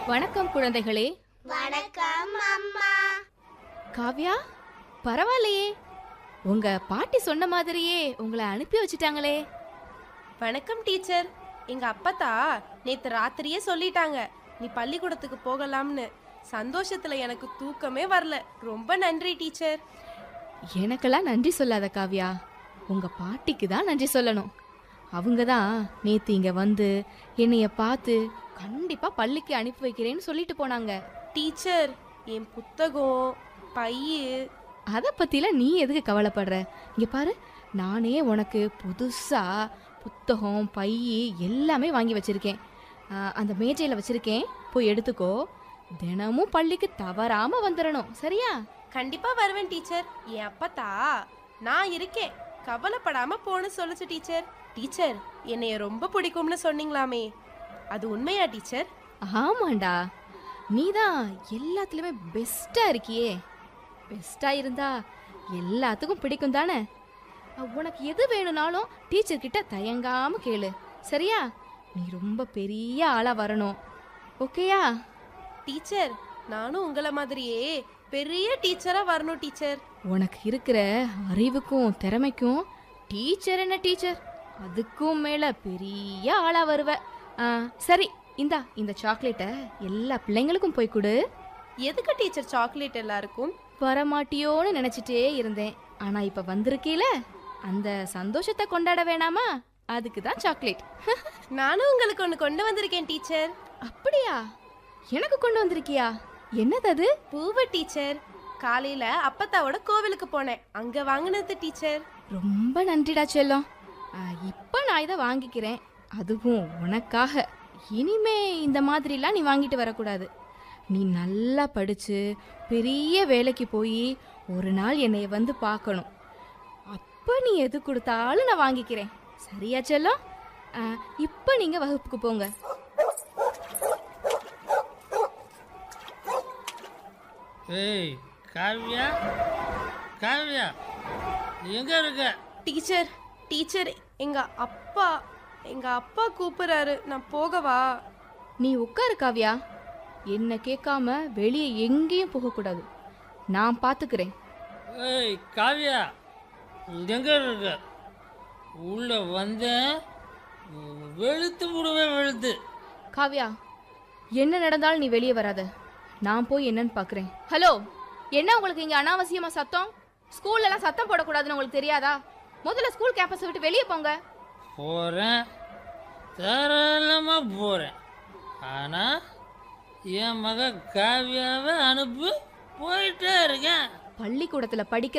வணக்கம் குழந்தைகளே வணக்கம் அம்மா காவ்யா பரவாயில்லையே உங்க பாட்டி சொன்ன மாதிரியே உங்களை அனுப்பி வச்சிட்டாங்களே வணக்கம் டீச்சர் எங்க அப்பத்தா நேத்து ராத்திரியே சொல்லிட்டாங்க நீ பள்ளிக்கூடத்துக்கு போகலாம்னு சந்தோஷத்துல எனக்கு தூக்கமே வரல ரொம்ப நன்றி டீச்சர் எனக்கெல்லாம் நன்றி சொல்லாத காவ்யா உங்க பாட்டிக்கு தான் நன்றி சொல்லணும் அவங்க தான் நேத்து இங்க வந்து என்னைய பார்த்து கண்டிப்பா பள்ளிக்கு அனுப்பி வைக்கிறேன்னு சொல்லிட்டு போனாங்க டீச்சர் என் புத்தகம் பையு அதை பத்திலாம் நீ எதுக்கு கவலைப்படுற இங்க பாரு நானே உனக்கு புதுசா புத்தகம் பை எல்லாமே வாங்கி வச்சிருக்கேன் ஆ, அந்த மேஜையில வச்சிருக்கேன் போய் எடுத்துக்கோ தினமும் பள்ளிக்கு தவறாம வந்துடணும் சரியா கண்டிப்பா வருவேன் டீச்சர் என் அப்பத்தா நான் இருக்கேன் கவலைப்படாம போன்னு சொல்லுச்சு டீச்சர் டீச்சர் என்னைய ரொம்ப பிடிக்கும்னு சொன்னீங்களாமே அது உண்மையா டீச்சர் ஆமாண்டா நீ தான் எல்லாத்துலயுமே பெஸ்டா இருக்கியே பெஸ்டா இருந்தா எல்லாத்துக்கும் பிடிக்கும் தானே அ, உனக்கு எது வேணும்னாலும் டீச்சர் கிட்ட தயங்காம கேளு சரியா நீ ரொம்ப பெரிய ஆளா வரணும் ஓகேயா டீச்சர் நானும் உங்களை மாதிரியே பெரிய டீச்சரா வரணும் டீச்சர் உனக்கு இருக்கிற அறிவுக்கும் திறமைக்கும் டீச்சர் என்ன டீச்சர் அதுக்கும் மேல பெரிய ஆளா வருவ ஆ, சரி இந்தா இந்த சாக்லேட்டை எல்லா பிள்ளைங்களுக்கும் போய் கொடு எதுக்கு டீச்சர் சாக்லேட் எல்லாருக்கும் வரமாட்டியோன்னு நினைச்சிட்டே இருந்தேன் ஆனா இப்ப வந்திருக்கீல அந்த சந்தோஷத்தை கொண்டாட வேணாமா அதுக்கு தான் சாக்லேட் நானும் உங்களுக்கு ஒன்று கொண்டு வந்திருக்கேன் டீச்சர் அப்படியா எனக்கு கொண்டு வந்திருக்கியா என்னது அது பூவை டீச்சர் காலையில அப்பத்தாவோட கோவிலுக்கு போனேன் அங்க வாங்கினது டீச்சர் ரொம்ப நன்றிடா செல்லம் ஆ, இப்ப நான் இதை வாங்கிக்கிறேன் அதுவும் உனக்காக இனிமே இந்த மாதிரிலாம் நீ வாங்கிட்டு வரக்கூடாது நீ நல்லா படிச்சு பெரிய வேலைக்கு போய் ஒரு நாள் என்னைய வந்து பார்க்கணும் அப்ப நீ எது கொடுத்தாலும் நான் வாங்கிக்கிறேன் சரியா செல்லம் ஆ, இப்ப நீங்க வகுப்புக்கு போங்க ஏய் காவ்யா காவ்யா எங்க இருக்க டீச்சர் டீச்சர் எங்க அப்பா எங்க அப்பா கூப்பிடுறாரு நான் போகவா நீ உட்காரு காவ்யா என்ன கேட்காம வெளியே எங்கேயும் போகக்கூடாது நான் பார்த்துக்கிறேன் ஏய் காவ்யா எங்க இருக்க உள்ள வந்தேன் வெளுத்து விடுவேன் வெளுத்து காவ்யா என்ன நடந்தாலும் நீ வெளியே வராத நான் போய் என்னன்னு பார்க்குறேன் ஹலோ என்ன உங்களுக்கு இங்கே அனாவசியமா சத்தம் ஸ்கூல்ல எல்லாம் சத்தம் போடக்கூடாதுன்னு உங்களுக்கு தெரியாதா முதல்ல ஸ்கூல் கேம்பஸை விட்டு வெளியே போங்க போகிறேன் தாராளமாக போகிறேன் ஆனால் என் மக காவ்யாவை அனுப்பி போயிட்டே இருக்கேன் பள்ளிக்கூடத்தில் படிக்கிற